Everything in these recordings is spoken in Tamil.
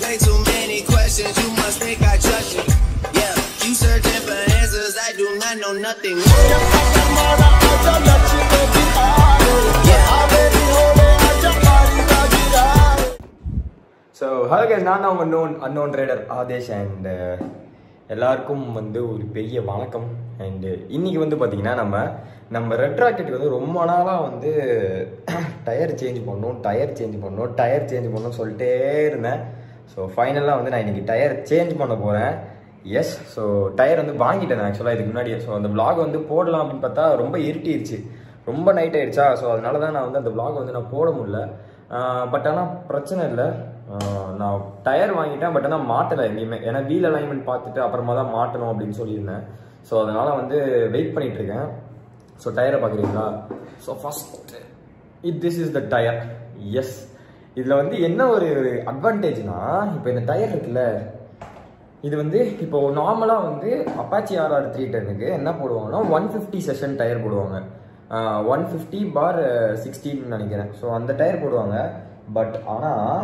way too many questions. You must think I trust you. Yeah, you searching for answers. I do not know nothing. So hello guys நான் தான் உங்கள் known unknown rider Adesh and எல்லாருக்கும் வந்து ஒரு பெரிய வணக்கம் அண்டு இன்னைக்கு வந்து பார்த்தீங்கன்னா நம்ம நம்ம ரெட் ராக்கெட்டுக்கு வந்து ரொம்ப நாளாக வந்து டயர் சேஞ்ச் பண்ணணும் டயர் சேஞ்ச் பண்ணணும் டயர் சேஞ்ச் பண்ணணும்னு சொல்லிட்டே இருந்தேன் ஸோ ஃபைனலாக வந்து நான் இன்னைக்கு டயர் சேஞ்ச் பண்ண போகிறேன் எஸ் ஸோ டயர் வந்து வாங்கிட்டேன் ஆக்சுவலாக இதுக்கு முன்னாடி ஸோ அந்த vlog வந்து போடலாம் அப்படின்னு பார்த்தா ரொம்ப இருட்டிடுச்சு ரொம்ப நைட் ஆயிடுச்சா ஸோ அதனால தான் நான் வந்து அந்த vlog வந்து நான் போட முடியல பட் ஆனால் பிரச்சனை இல்லை ஆஹ் நான் டயர் வாங்கிட்டேன் பட் ஆனால் மாட்டலை எங்கேயுமே ஏன்னா வீல் அலைன்மெண்ட் பார்த்துட்டு அப்புறமா தான் மாட்டணும் அப்படின்னு சொல்லியிருந்தேன் ஸோ அதனால் வந்து வெயிட் பண்ணிட்டு இருக்கேன் ஸோ டயரை பார்க்குறீங்களா so first it this is the tyre yes இதில் வந்து என்ன ஒரு அட்வான்டேஜ்னா இப்போ இந்த டயர் இருக்குல்ல இது வந்து இப்போ நார்மலாக வந்து அப்பாச்சி ஆர்ஆர் த்ரீ டென்னுக்கு என்ன போடுவாங்கன்னா ஒன் ஃபிஃப்டி செஷன் டயர் போடுவாங்க ஒன் ஃபிஃப்டி பார் சிக்ஸ்டின்னு நினைக்கிறேன் ஸோ அந்த டயர் போடுவாங்க பட் ஆனால்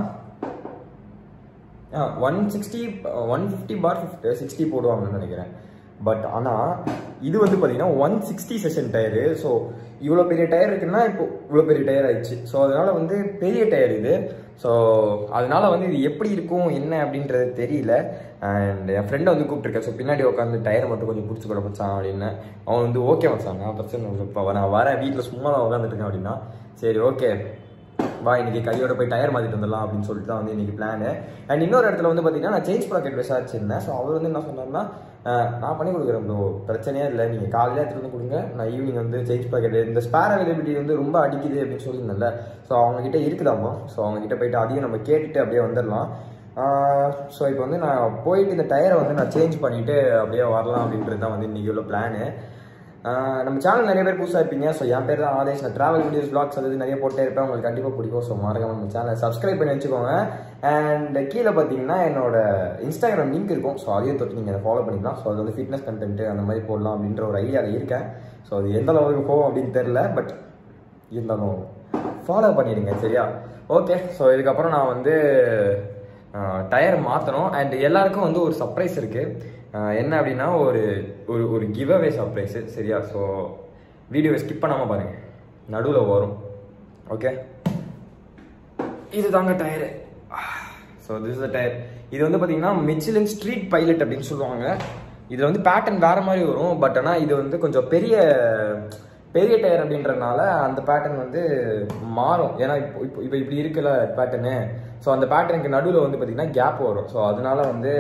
ஒன் சிக்ஸ்டி ஒன் ஃபிஃப்டி பார் சிக்ஸ்டி போடுவாங்கன்னு நினைக்கிறேன் பட் ஆனால் இது வந்து பார்த்தீங்கன்னா one sixty section tyre so இவ்வளோ பெரிய டயர் இருக்குன்னா இப்போ இவ்வளோ பெரிய டயர் ஆயிடுச்சு ஸோ அதனால வந்து பெரிய டயர் இது ஸோ அதனால வந்து இது எப்படி இருக்கும் என்ன அப்படின்றது தெரியல அண்ட் என் ஃப்ரெண்டை வந்து கூப்பிட்டுருக்கேன் ஸோ பின்னாடி உட்காந்து டயர் மட்டும் கொஞ்சம் பிடிச்சி கூட மச்சான் அப்படின்னு அவன் வந்து ஓகே மச்சான் நான் பிரச்சனை இல்லை இப்போ நான் வரேன் வீட்டில் சும்மா தான் உட்காந்துட்டு இருக்கேன் அப்படின்னா சரி ஓகே வா இன்னைக்கு கையோட போய் டயர் மாற்றிட்டு வந்துடலாம் அப்படின்னு சொல்லிட்டு தான் வந்து இன்னைக்கு பிளான் அண்ட் இன்னொரு இடத்துல வந்து பார்த்தீங்கன்னா நான் சேஞ்ச் ப்ராக்கெட் விசாரிச்சிருந்தேன் ஸோ அவர் வந்து என்ன சொன்னார்னா அஹ், நான் பண்ணி கொடுக்குறேன் ப்ரோ பிரச்சனையே இல்லை நீங்கள் காலையில் எடுத்துகிட்டு வந்து கொடுங்க நான் ஈவினிங் வந்து சேஞ்ச் ப்ராக்கெட் இந்த ஸ்பேர் அவைலபிலிட்டி வந்து ரொம்ப அடிக்குது அப்படின்னு சொல்லியிருந்தேன்ல ஸோ அவங்ககிட்ட இருக்குதாமா ஸோ அவங்ககிட்ட போயிட்டு அதையும் நம்ம கேட்டுட்டு அப்படியே வந்துடலாம் ஸோ இப்போ வந்து நான் போயிட்டு இந்த டயரை வந்து நான் சேஞ்ச் பண்ணிவிட்டு அப்படியே வரலாம் அப்படின்றது தான் வந்து இன்றைக்கி உள்ள பிளானு ஆஹ் நம்ம சேனல் நிறைய பேர் புதுசாக இருப்பீங்க ஸோ என் பேர் தான் ஆதேஷ் நான் ட்ராவல் வீடியோஸ் vlogs அது இது நிறைய போட்டே இருப்பேன் உங்களுக்கு கண்டிப்பாக பிடிக்கும் ஸோ மறக்காம நம்ம சேனலை சப்ஸ்கிரைப் பண்ணி வச்சுக்கோங்க அண்ட் கீழே பார்த்தீங்கன்னா என்னோட இன்ஸ்டாகிராம் லிங்க் இருக்கும் ஸோ அதையும் தொட்டு நீங்கள் அதை ஃபாலோ பண்ணிக்கலாம் ஸோ அது வந்து ஃபிட்னஸ் கண்டென்ட் அந்த மாதிரி போடலாம் அப்படின்ற ஒரு ஐடியாவில் இருக்கேன் ஸோ அது எந்த அளவுக்கு போகும் அப்படின்னு தெரில பட் இருந்தாலும் ஃபாலோ பண்ணிடுங்க சரியா ஓகே ஸோ இதுக்கப்புறம் நான் வந்து டயர் மாற்றணும் அண்ட் எல்லாருக்கும் வந்து ஒரு சர்ப்ரைஸ் இருக்குது என்ன அப்படின்னா ஒரு ஒரு ஒரு கிவ் அவே சர்ப்ரைஸு சரியா ஸோ வீடியோவை ஸ்கிப் பண்ணாமல் பாருங்கள் நடுவில் வரும் ஓகே இது தாங்க tyre so this is tyre இது வந்து பார்த்தீங்கன்னா மிச்சிலின் ஸ்ட்ரீட் பைலட் அப்படின்னு சொல்லுவாங்க இதில் வந்து பேட்டர்ன் வேறு மாதிரி வரும் பட் ஆனால் இது வந்து கொஞ்சம் பெரிய பெரிய டயர் அப்படின்றதுனால அந்த பேட்டர்ன் வந்து மாறும் ஏன்னா இப்போ இப்போ இப்போ இப்படி இருக்குல்ல பேட்டர்னு ஸோ அந்த பேட்டர்னுக்கு நடுவில் வந்து பார்த்தீங்கன்னா கேப் வரும் ஸோ அதனால வந்து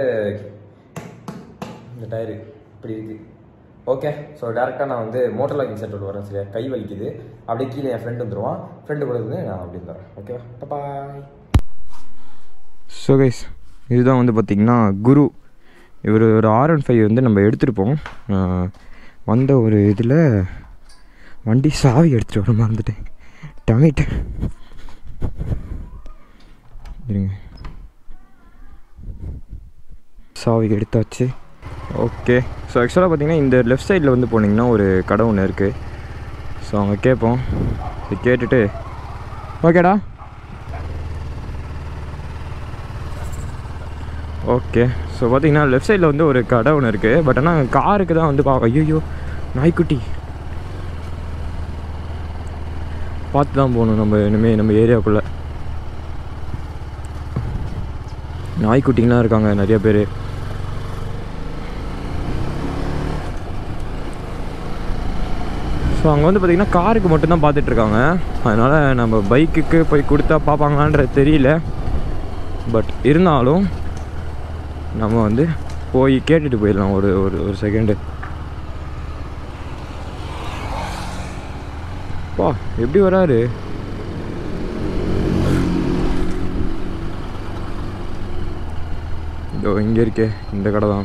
இந்த டயரு இப்படி இருக்கு ஓகே ஸோ டேரெக்டாக நான் வந்து மோட்டர் லாக்கிங் சென்டர் வரேன் சரியா கை வலிக்குது அப்படியே கீழே என் ஃப்ரெண்டு வந்துடுவான் ஃப்ரெண்டு கூட வந்து நான் அப்படி தரேன் ஓகேவா பாய் ஸோ கைஸ் இதுதான் வந்து பார்த்திங்கன்னா குரு இவர் ஒரு ஆர் ஒன் ஃபைவ் வந்து நம்ம எடுத்திருப்போம் ஆஹ் வந்த ஒரு இதில் வண்டி சாவி எடுத்துகிட்டு வர மறந்துட்டேன் டமிட் இருங்க சாவி எடுத்தாச்சு ஓகே ஸோ ஆக்சுவலாக பார்த்தீங்கன்னா இந்த லெஃப்ட் சைடில் வந்து போனீங்கன்னா ஒரு கடை ஒன்று இருக்குது ஸோ அங்கே கேட்போம் இது கேட்டுட்டு ஓகேடா ஓகே ஸோ பார்த்தீங்கன்னா லெஃப்ட் சைடில் வந்து ஒரு கடை ஒன்று இருக்குது பட் ஆனால் காருக்கு தான் வந்து பா ஐயோ நாய்க்குட்டி பார்த்து தான் போகணும் நம்ம இனிமேல் நம்ம ஏரியாவுக்குள்ளே நாய்க்குட்டிங்களாம் இருக்காங்க நிறைய பேர் ஸோ அங்கே வந்து பார்த்திங்கன்னா காருக்கு மட்டும்தான் பார்த்துட்டு இருக்காங்க அதனால் நம்ம பைக்குக்கு போய் கொடுத்தா பார்ப்பாங்களான்றது தெரியல பட் இருந்தாலும் நம்ம வந்து போய் கேட்டுட்டு போயிடலாம் ஒரு ஒரு ஒரு செகண்டு பா எப்படி வராரு இதோ இங்கே இருக்கே இந்த கடை தான்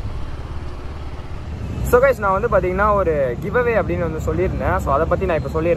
ஸோ கைஸ் நான் வந்து பார்த்தீங்கன்னா ஒரு கிவ் அவே அப்படின்னு வந்து சொல்லியிருந்தேன் ஸோ அதை பற்றி நான் இப்போ சொல்லிடுறேன்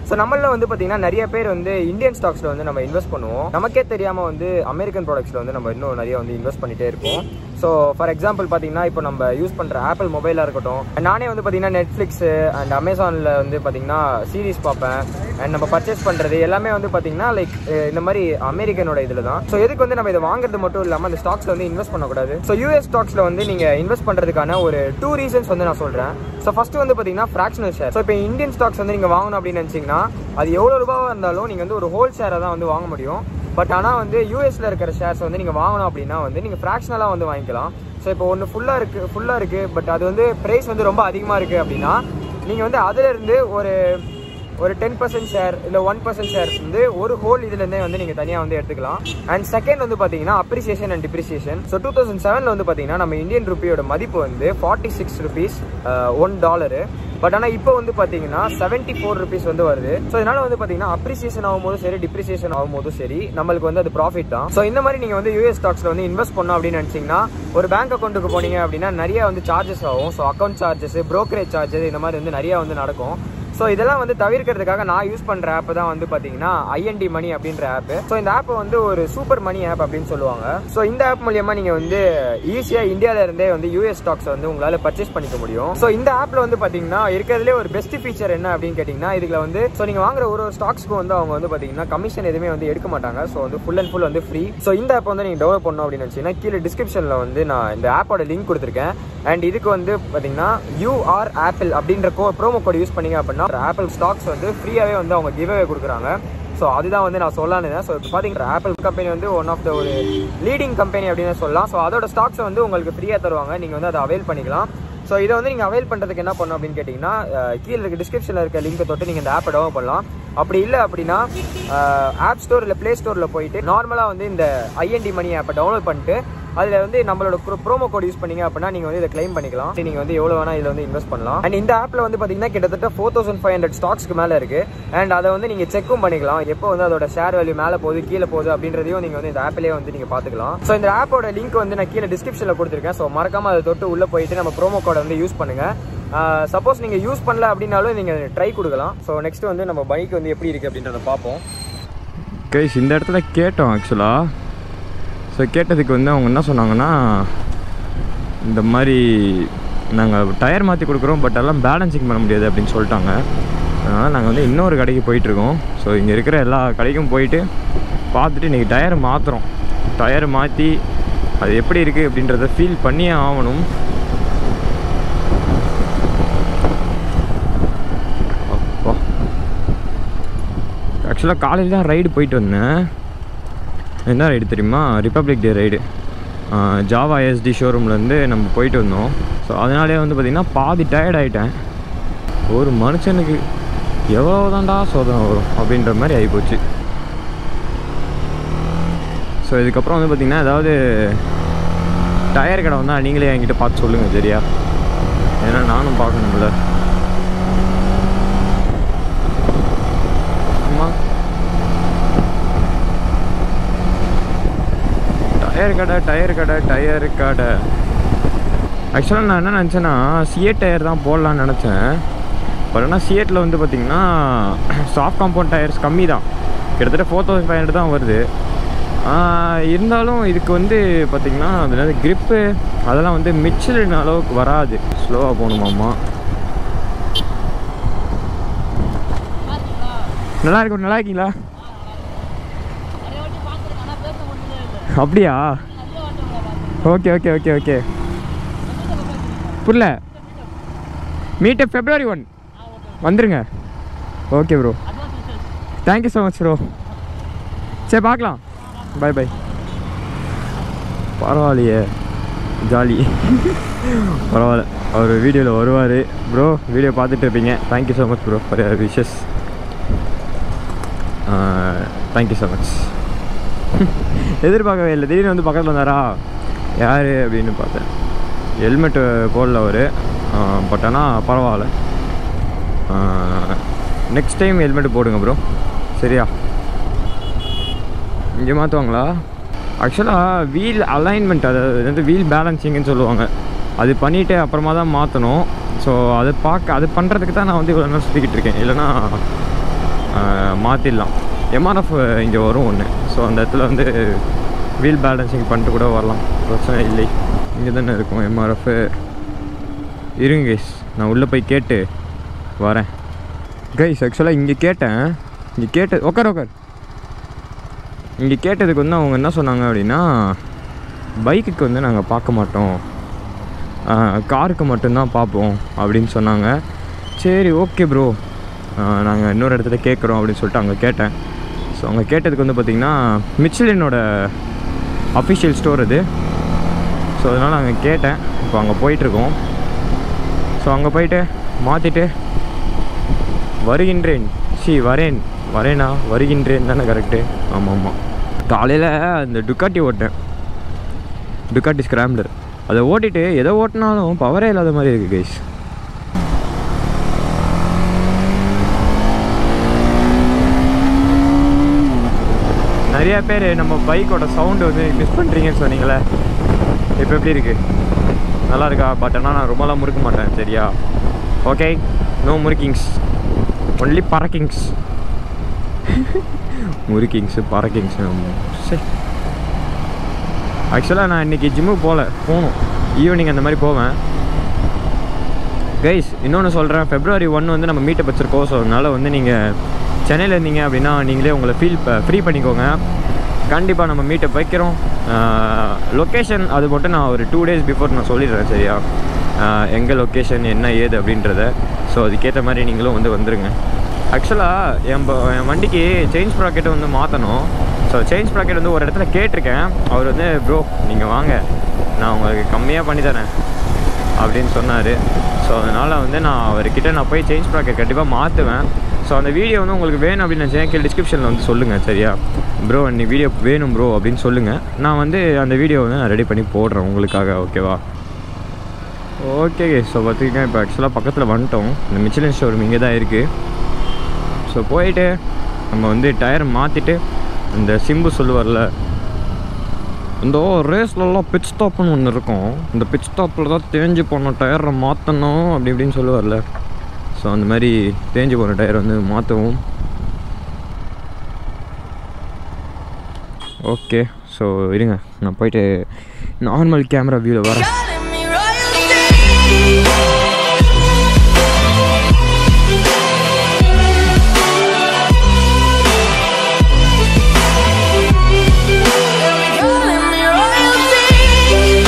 ஸோ நம்மள வந்து பார்த்தீங்கன்னா நிறைய பேர் வந்து இந்தியன் ஸ்டாக்ஸில் வந்து நம்ம இன்வெஸ்ட் பண்ணுவோம் நமக்கே தெரியாமல் வந்து அமெரிக்கன் ப்ராடக்ட்ஸில் வந்து நம்ம இன்னும் நிறைய வந்து இன்வெஸ்ட் பண்ணிட்டே இருப்போம் ஸோ ஃபார் எக்ஸாம்பிள் பார்த்தீங்கன்னா இப்போ நம்ம யூஸ் பண்ணுற ஆப்பிள் மொபைலாக இருக்கட்டும் நானே வந்து பார்த்தீங்கன்னா நெட்ஃப்ளிக்ஸு அண்ட் அமேசானில் வந்து பார்த்தீங்கன்னா சீரிஸ் பார்ப்பேன் அண்ட் நம்ம பர்ச்சேஸ் பண்ணுறது எல்லாமே வந்து பார்த்தீங்கன்னா லைக் இந்த மாதிரி அமெரிக்கனோட இதில் தான் ஸோ எதுக்கு வந்து நம்ம இதை வாங்குறது மட்டும் இல்லாமல் அந்த ஸ்டாக்ஸில் வந்து இன்வெஸ்ட் பண்ணக்கூடாது ஸோ யூஎஸ் ஸ்டாக்ஸில் வந்து நீங்கள் இன்வெஸ்ட் பண்ணுறதுக்கான ஒரு டூ ரீசன்ஸ் வந்து நான் சொல்கிறேன் ஸோ ஃபஸ்ட்டு வந்து பார்த்தீங்கன்னா ஃப்ராக்ஷனல் ஷேர் ஸோ இப்போ இந்தியன் ஸ்டாக்ஸ் வந்து நீங்கள் வாங்கணும் அப்படின்னு நினச்சிங்கன்னா அது எவ்வளோ ரூபாவாக இருந்தாலும் நீங்கள் வந்து ஒரு ஹோல் ஷேரை தான் வந்து வாங்க முடியும் பட் ஆனால் வந்து யூஎஸ்ல இருக்கிற ஷேர்ஸ் வந்து நீங்கள் வாங்கணும் அப்படின்னா வந்து நீங்கள் ஃப்ராக்ஷனலாக வந்து வாங்கிக்கலாம் ஸோ இப்போ ஒன்று ஃபுல்லாக இருக்குது ஃபுல்லாக இருக்குது பட் அது வந்து ப்ரைஸ் வந்து ரொம்ப அதிகமாக இருக்குது அப்படின்னா நீங்கள் வந்து அதிலிருந்து ஒரு ஒரு டென் பர்சன்ட் ஷேர் இல்லை ஒன் பர்சன்ட் ஷேர் வந்து ஒரு ஹோல் இதுலேருந்தே வந்து நீங்கள் தனியாக வந்து எடுத்துக்கலாம் அண்ட் செகண்ட் வந்து பார்த்தீங்கன்னா appreciation and depreciation so two thousand செவனில் வந்து பார்த்தீங்கன்னா நம்ம இந்தியன் ருப்பியோட மதிப்பு வந்து forty six rupees one dollar but ஆனால் இப்போ வந்து பார்த்தீங்கன்னா செவன்ட்டி ஃபோர் ருபீஸ் வந்து வருது ஸோ இதனால வந்து பார்த்தீங்கன்னா அப்ரிசியேஷன் ஆகும்போதும் சரி டிப்ரிசியேஷன் ஆகும்போதும் சரி நம்மளுக்கு வந்து அது ப்ராஃபிட் தான் ஸோ இந்த மாதிரி நீங்கள் வந்து யூஎஸ் ஸ்டாக்ஸில் வந்து இன்வெஸ்ட் பண்ணோம் அப்படின்னு நினச்சிங்கன்னா ஒரு பேங்க் அக்கௌண்ட்டுக்கு போனீங்க அப்படின்னா நிறைய வந்து சார்ஜஸ் ஆகும் so account charges brokerage charges இந்த மாதிரி வந்து நிறைய வந்து நடக்கும் ஸோ இதெல்லாம் வந்து தவிர்க்கிறதுக்காக நான் யூஸ் பண்ணுற ஆப் தான் வந்து பார்த்தீங்கன்னா ஐஎன்டி மணி அப்படின்ற ஆப் ஸோ இந்த ஆப் வந்து ஒரு சூப்பர் மணி ஆப் அப்படின்னு சொல்லுவாங்க ஸோ இந்த ஆப் மூலியமா நீங்கள் வந்து ஈஸியாக இந்தியாவில இருந்தே வந்து யூஎஸ் ஸ்டாக்ஸ் வந்து உங்களால் பர்ச்சேஸ் பண்ணிக்க முடியும் ஸோ இந்த ஆப்பில் வந்து பார்த்தீங்கன்னா இருக்கிறதுலே ஒரு பெஸ்ட் ஃபீச்சர் என்ன அப்படின்னு கேட்டிங்கன்னா இதுல வந்து ஸோ நீங்கள் வாங்குற ஒரு ஒரு ஸ்டாக்ஸ்க்கு வந்து அவங்க வந்து பார்த்தீங்கன்னா கமிஷன் எதுவுமே வந்து எடுக்க மாட்டாங்க ஸோ வந்து ஃபுல் அண்ட் ஃபுல் வந்து ஃப்ரீ ஸோ இந்த ஆப் வந்து நீங்கள் டெவலப் பண்ணணும் அப்படின்னு நினச்சிங்கன்னா கீழே டிஸ்கிரிப்ஷனில் வந்து நான் இந்த ஆப்போட லிங்க் கொடுத்துருக்கேன் அண்ட் இதுக்கு வந்து பார்த்தீங்கன்னா யூஆர் ஆப்பிள் அப்படின்ற கோ ப்ரோமோ கோட் யூஸ் பண்ணீங்க அப்படின்னா ஆப்பிள் ஸ்டாக்ஸ் வந்து ஃப்ரீயாகவே வந்து அவங்க கிவ்அவே கொடுக்குறாங்க ஸோ அதுதான் வந்து நான் சொல்லலான்னு ஸோ இப்போ பார்த்தீங்கன்னா ஆப்பிள் கம்பெனி வந்து ஒன் ஆஃப் த ஒரு லீடிங் கம்பெனி அப்படின்னு சொல்லலாம் ஸோ அதோட ஸ்டாக்ஸை வந்து உங்களுக்கு ஃப்ரீயாக தருவாங்க நீங்கள் வந்து அதை அவைல் பண்ணிக்கலாம் ஸோ இதை வந்து நீங்கள் அவைல் பண்ணுறதுக்கு என்ன பண்ணணும் அப்படின்னு கேட்டிங்கன்னா அஹ், கீழே இருக்க டிஸ்கிரிப்ஷனில் இருக்க லிங்கை தொட்டு நீங்கள் இந்த ஆப்பை டெவலப் பண்ணலாம் அப்படி இல்லை அப்படின்னா ஆப் ஸ்டோர் இல்லை ப்ளே ஸ்டோரில் போயிட்டு நார்மலாக வந்து இந்த ஐஎன்டி மணி ஆப்பை டவுன்லோட் பண்ணிட்டு அதில் வந்து நம்மளோட ப்ரோமோ கோட் யூஸ் பண்ணீங்க அப்படின்னா நீங்கள் வந்து இதை claim பண்ணிக்கலாம் நீங்கள் வந்து எவ்வளோ வேணால் இதில் வந்து இன்வெஸ்ட் பண்ணலாம் அண்ட் இந்த ஆப்பில் வந்து பார்த்தீங்கன்னா கிட்டத்தட்ட ஃபோர் தௌசண்ட் ஃபைவ் ஹண்ட்ரட் ஸ்டாக்ஸ்க்கு மேலே இருக்குது அண்ட் அதை வந்து நீங்கள் செக்கும் பண்ணிக்கலாம் எப்போ வந்து அதோட ஷேர் வேல்யூ மேலே போகுது கீழே போகுது அப்படின்றதையும் நீங்கள் வந்து இந்த ஆப்பிலே வந்து நீங்கள் பார்த்துக்கலாம் ஸோ இந்த ஆப்போட லிங்க் வந்து நான் கீழே டிஸ்கிரிப்ஷனில் கொடுத்துருக்கேன் ஸோ மறக்காம அதை தொட்டு உள்ளே போயிட்டு நம்ம ப்ரோமோ கோடை வந்து யூஸ் பண்ணுங்கள் சப்போஸ் நீங்கள் யூஸ் பண்ணல அப்படின்னாலும் நீங்கள் ட்ரை கொடுக்கலாம் ஸோ நெக்ஸ்ட் வந்து நம்ம பைக் வந்து எப்படி இருக்குது அப்படின்றத பார்ப்போம் கைஸ் இந்த இடத்துல கேட்டோம் ஆக்சுவலாக ஸோ கேட்டதுக்கு வந்து அவங்க என்ன சொன்னாங்கன்னா இந்த மாதிரி நாங்கள் டயர் மாற்றி கொடுக்குறோம் பட் எல்லாம் பேலன்சிங் பண்ண முடியாது அப்படின்னு சொல்லிட்டாங்க அதனால் நாங்கள் வந்து இன்னொரு கடைக்கு போயிட்டுருக்கோம் ஸோ இங்கே இருக்கிற எல்லா கடைக்கும் போயிட்டு பார்த்துட்டு இன்றைக்கி டயர் மாற்றுறோம் டயர் மாற்றி அது எப்படி இருக்குது அப்படின்றத ஃபீல் பண்ணியே ஆகணும் அப்பா ஆக்சுவலாக காலையில் தான் ரைடு போயிட்டு வந்தேன் என்ன ரைடு தெரியுமா ரிப்பப்ளிக் டே ரைடு ஜாவா எஸ்டி ஷோரூம்லேருந்து நம்ம போயிட்டு வந்தோம் ஸோ அதனாலே வந்து பார்த்திங்கன்னா பாதி டயர்ட் ஆகிட்டேன் ஒரு மனுஷனுக்கு எவ்வளோ தான்டா சோதனை வரும் அப்படின்ற மாதிரி ஆகிப்போச்சு ஸோ இதுக்கப்புறம் வந்து பார்த்திங்கன்னா ஏதாவது டயர் கடை வந்தால் நீங்களே என்கிட்ட பார்த்து சொல்லுங்கள் சரியா ஏன்னா நானும் பார்க்கணும்ல ஆமாம் டயர் கடை டயர் கடை டயர் கடை ஆக்சுவலாக நான் என்ன நினச்சேன்னா சிஎட் டயர் தான் போடலான்னு நினச்சேன் பட் ஆனால் சிஎட்டில் வந்து பார்த்திங்கன்னா சாஃப்ட் காம்பவுண்ட் டயர்ஸ் கம்மி தான் கிட்டத்தட்ட ஃபோர் தௌசண்ட் ஃபைவ் ஹண்ட்ரட் தான் வருது ஆஹ் இருந்தாலும் இதுக்கு வந்து பார்த்திங்கன்னா அது என்னது grip அதெல்லாம் வந்து மிச்சலின் அளவுக்கு வராது ஸ்லோவாக போகணுமாம்மா நல்லா இருக்கும் நல்லா இருக்கீங்களா அப்படியா ஓகே ஓகே ஓகே ஓகே புரியல மீட்டப் ஃபெப்ரவரி ஒன் வந்துருங்க okay bro thank you so much bro சரி பார்க்கலாம் பை பை பரவாயில்லையே ஜாலி பரவாயில்ல அவர் வீடியோவில் வருவார் ப்ரோ வீடியோ பார்த்துட்டு இருப்பீங்க thank you so much bro for your wishes thank you so much எதிர்பார்க்கவே இல்லை திடீர்னு வந்து பக்கத்தில் வந்தாரா யார் அப்படின்னு பார்த்தேன் ஹெல்மெட்டு போடல அவர் பட் ஆனால் பரவாயில்ல நெக்ஸ்ட் டைம் ஹெல்மெட் போடுங்க ப்ரோ சரியா இங்கே மாற்றுவாங்களா ஆக்சுவலாக வீல் அலைன்மெண்ட் அதாவது வந்து வீல் பேலன்சிங்னு சொல்லுவாங்க அது பண்ணிவிட்டு அப்புறமா தான் மாற்றணும் ஸோ அது பார்க்க அது பண்ணுறதுக்கு தான் நான் வந்து இவ்வளோ நேரம் சுற்றிக்கிட்டு இருக்கேன் இல்லைன்னா மாற்றிடலாம் எம்ஆர்எஃப் இங்கே வரும் ஒன்று ஸோ அந்த இடத்துல வந்து வீல் பேலன்சிங் பண்ணிட்டு கூட வரலாம் பிரச்சனை இல்லை இங்கே தானே இருக்கும் எம்ஆர்எஃப் இருங்க கைஸ் நான் உள்ளே போய் கேட்டு வரேன் கைஸ் ஆக்சுவலாக இங்கே கேட்டேன் இங்கே கேட்டு உட்கார் உட்கார் இங்கே கேட்டதுக்கு வந்து அவங்க என்ன சொன்னாங்க அப்படின்னா பைக்குக்கு வந்து நாங்கள் பார்க்க மாட்டோம் காருக்கு மட்டும்தான் பார்ப்போம் அப்படின்னு சொன்னாங்க சரி ஓகே ப்ரோ நாங்கள் இன்னொரு இடத்துல கேட்குறோம் அப்படின்னு சொல்லிட்டு அங்கே கேட்டேன் ஸோ அங்கே கேட்டதுக்கு வந்து பார்த்திங்கன்னா மிச்சிலினோட அஃபிஷியல் ஸ்டோர் இது ஸோ அதனால் அங்கே கேட்டேன் இப்போ அங்கே போயிட்டுருக்கோம் ஸோ அங்கே போயிட்டு மாற்றிட்டு வருகின்றேன் சி வரேன் வரேனா வருகின்றேன் தானே கரெக்டு ஆமாம் ஆமாம் காலையில் அந்த டுக்காட்டி ஓட்டேன் டுக்காட்டி ஸ்க்ராம்லர் அதை ஓட்டிட்டு எதை ஓட்டினாலும் பவரே இல்லாத மாதிரி இருக்குது கைஸ் நிறைய பேர் நம்ம பைக்கோட சவுண்டு வந்து மிஸ் பண்ணுறீங்கன்னு சொன்னீங்களே இப்போ எப்படி இருக்குது நல்லா இருக்கா பட் ஆனால் நான் ரொம்பலாம் முறுக்க மாட்டேன் சரியா ஓகே நோ முறுக்கிங்ஸ் ஒன்லி பறக்கிங்ஸ் முறுக்கிங்ஸு பறக்கிங்ஸ் சரி ஆக்சுவலாக நான் இன்றைக்கி ஜிம்முக்கு போகல போகணும் ஈவினிங் அந்த மாதிரி போவேன் கைஸ் இன்னொன்று சொல்கிறேன் ஃபெப்ரவரி ஒன் வந்து நம்ம மீட்டப் வச்சுருக்கோம் ஸோ அதனால் வந்து நீங்கள் சென்னையில் இருந்தீங்க அப்படின்னா நீங்களே உங்களை ஃபீல் ஃப்ரீ பண்ணிக்கோங்க கண்டிப்பாக நம்ம மீட்டப் வைக்கிறோம் லொக்கேஷன் அது மட்டும் நான் ஒரு டூ டேஸ் பிஃபோர் நான் சொல்லிடுறேன் சரியா எங்கே லொக்கேஷன் என்ன ஏது அப்படின்றத ஸோ அதுக்கேற்ற மாதிரி நீங்களும் வந்து வந்துடுங்க ஆக்சுவலாக என் ப- என் வண்டிக்கு செயின்ஸ் ப்ராக்கெட்டை வந்து மாற்றணும் ஸோ செயின்ஸ் ப்ராக்கெட் வந்து ஒரு இடத்துல கேட்டிருக்கேன் அவர் வந்து ப்ரோ நீங்கள் வாங்க நான் உங்களுக்கு கம்மியாக பண்ணி தரேன் அப்படின்னு சொன்னார் ஸோ அதனால் வந்து நான் அவர்கிட்ட நான் போய் சேஞ்ச் ப்ராக்கெட் கண்டிப்பாக மாற்றுவேன் ஸோ அந்த வீடியோ வந்து உங்களுக்கு வேணும் அப்படின்னு நினச்சேன் கீழே டிஸ்கிரிப்ஷனில் வந்து சொல்லுங்கள் சரியா ப்ரோ இன்னைக்கு வீடியோ வேணும் ப்ரோ அப்படின்னு சொல்லுங்கள் நான் வந்து அந்த வீடியோ வந்து நான் ரெடி பண்ணி போடுறேன் உங்களுக்காக ஓகேவா ஓகே ஸோ பார்த்துக்கிட்டேன் இப்போ ஆக்சுவலாக பக்கத்தில் வந்துட்டோம் இந்த மிச்சிலின் ஷோரூம் இங்கே தான் இருக்குது ஸோ போயிட்டு நம்ம வந்து டயர் மாற்றிட்டு இந்த சிம்பு சொல்லுவார்ல இந்த ரேஸ்லலாம் பிட் ஸ்டாப்னு ஒன்று இருக்கும் இந்த பிட் ஸ்டாப்பில் தான் தேஞ்சு போன டயரை மாற்றணும் அப்படி இப்படின்னு சொல்லுவார்ல ஸோ அந்த மாதிரி தேஞ்சு போன டயர் வந்து மாற்றவும் ஓகே ஸோ இருங்க நான் போயிட்டு நார்மல் கேமரா வியூவில் வரேன் Calling me royalty. Calling me royalty.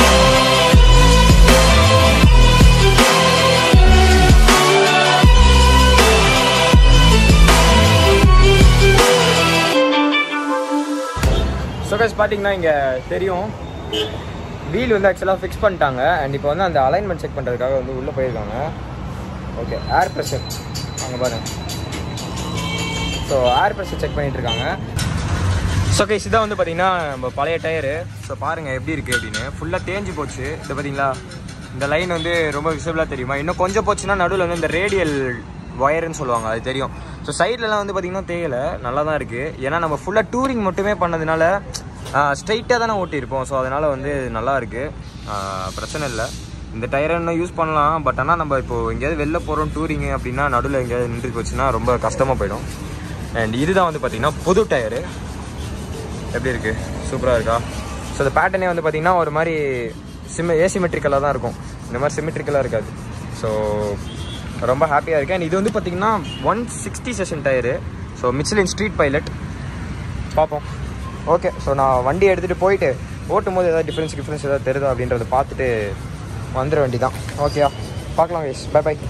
So guys பார்த்தீங்கன்னா இங்கே தெரியும் வீல் வந்து ஆக்சுவலாக ஃபிக்ஸ் பண்ணிட்டாங்க அண்ட் இப்போ வந்து அந்த அலைன்மெண்ட் செக் பண்ணுறதுக்காக வந்து உள்ளே போயிருக்காங்க ஓகே ஏர் ப்ரெஷர் அங்கே பாருங்க ஸோ ஏர் ப்ரெஷர் செக் பண்ணிட்டு இருக்காங்க ஸோ கைஸ் இதான் வந்து பார்த்தீங்கன்னா நம்ம பழைய டயரு ஸோ பாருங்கள் எப்படி இருக்குது அப்படின்னு ஃபுல்லாக தேஞ்சு போச்சு இது பார்த்தீங்களா இந்த லைன் வந்து ரொம்ப விசிபிளாக தெரியுமா இன்னும் கொஞ்சம் போச்சுன்னா நடுவில் வந்து இந்த ரேடியல் ஒயர்னு சொல்லுவாங்க அது தெரியும் ஸோ சைட்லலாம் வந்து பார்த்தீங்கன்னா தேயலை நல்லா தான் இருக்குது ஏன்னா நம்ம ஃபுல்லாக டூரிங் மட்டுமே பண்ணதுனால ஸ்ட்ரைட்டாக தானே ஓட்டியிருப்போம் ஸோ அதனால் வந்து நல்லா இருக்குது பிரச்சனை இல்லை இந்த டயரை இன்னும் யூஸ் பண்ணலாம் பட் ஆனால் நம்ம இப்போ எங்கேயாவது வெளில போகிறோம் டூரிங்கு அப்படின்னா நடுவில் எங்கேயாவது நின்று போச்சுன்னா ரொம்ப கஷ்டமாக போயிடும் அண்ட் இதுதான் வந்து பார்த்தீங்கன்னா புது டயரு எப்படி இருக்கு சூப்பராக இருக்கா ஸோ இந்த பேட்டர்னே வந்து பார்த்தீங்கன்னா ஒரு மாதிரி சிம் ஏசிமெட்ரிக்கலாக தான் இருக்கும் இந்த மாதிரி சிமெட்ரிக்கலாக இருக்காது ஸோ ரொம்ப ஹாப்பியாக இருக்கேன் And இது வந்து பார்த்தீங்கன்னா one sixty section tyre so Michelin street pilot பார்ப்போம் ஓகே ஸோ நான் வண்டி எடுத்துகிட்டு போயிட்டு ஓட்டும் போது ஏதாவது டிஃப்ரென்ஸ் டிஃப்ரென்ஸ் ஏதாவது தெரியுதா அப்படின்றத பார்த்துட்டு வந்துட வேண்டி தான் ஓகேயா பார்க்கலாம் guys bye bye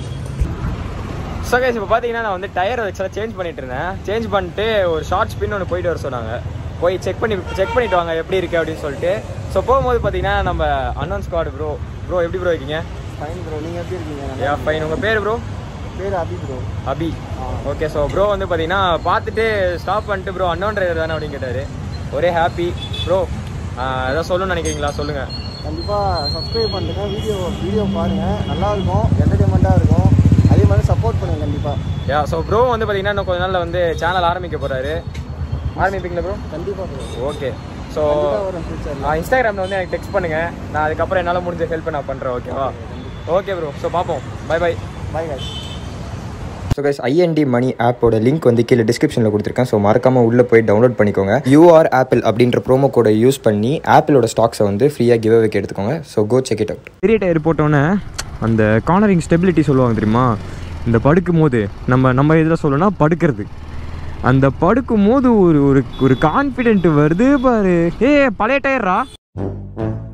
so guys இப்போ பார்த்தீங்கன்னா நான் வந்து டயர் ஆக்சுவலாக சேஞ்ச் பண்ணிட்டு இருந்தேன் சேஞ்ச் பண்ணிட்டு ஒரு ஷார்ட் ஸ்பின் ஒன்று போயிட்டு வர சொன்னாங்க போய் செக் பண்ணி செக் பண்ணிட்டு வாங்க எப்படி இருக்கு அப்படின்னு சொல்லிட்டு ஸோ போகும்போது பார்த்தீங்கன்னா நம்ம அன்னோன் ஸ்குவாட் ப்ரோ ப்ரோ எப்படி ப்ரோ இருக்கீங்க ஃபைன் ப்ரோ நீங்கள் எப்படி இருக்கீங்க யா ஃபைன் உங்கள் பேர் ப்ரோ பேர் Abhi bro Abhi okay so bro வந்து பார்த்தீங்கன்னா பார்த்துட்டு ஸ்டாப் பண்ணிட்டு ப்ரோ அன்னோன் டிரைவர் தானே அப்படின்னு கேட்டார் ஒரே ஹாப்பி ப்ரோ ஏதாவது சொல்லணும்னு நினைக்கிறீங்களா சொல்லுங்கள் கண்டிப்பாக சப்ஸ்கிரைப் பண்ணுங்க வீடியோ வீடியோ பாருங்கள் நல்லா இருக்கும் என்டர்டைன்மெண்ட்டாக இருக்கும் அதே மாதிரி சப்போர்ட் பண்ணுங்க கண்டிப்பாக யா ஸோ ப்ரோ வந்து பார்த்தீங்கன்னா இன்னும் கொஞ்ச நாளில் வந்து சேனல் ஆரம்பிக்க போகிறாரு ஆரம்பிப்பீங்களா ப்ரோ கண்டிப்பாக ப்ரோ ஓகே ஸோ கண்டிப்பாக வரும் ஃபியூச்சரில் நான் இன்ஸ்டாகிராமில் வந்து எனக்கு டெக்ஸ்ட் பண்ணுங்க நான் அதுக்கப்புறம் என்னால் முடிஞ்ச ஹெல்ப் நான் பண்ணுறேன் ஓகேவா ஓகே ப்ரோ ஸோ பார்ப்போம் பை பை பாய் காய்ச்சி ஸோ கைஸ் ஐஎன்டி மணி ஆப்போட லிங்க் வந்து கீழே டிஸ்கிரிப்ஷனில் கொடுத்துருக்கேன் ஸோ மறக்காமல் உள்ளே போய் டவுன்லோட் பண்ணிக்கோங்க யூஆர் ஆப்பிள் அப்படின்ற ப்ரோமோ கோடை யூஸ் பண்ணி ஆப்பிளோட ஸ்டாக்ஸை வந்து ஃப்ரீயாக கிவ் அவேக்கு எடுத்துக்கோங்க so go check it out பெரிய டயர் போட்டோன்னே அந்த கார்னரிங் ஸ்டெபிலிட்டி சொல்லுவாங்க தெரியுமா இந்த படுக்கும் போது நம்ம நம்ம இதில் சொல்லணும்னா படுக்கிறது அந்த படுக்கும் போது ஒரு ஒரு ஒரு கான்ஃபிடென்ட் வருது பாரு ஏ பழைய டயர்ரா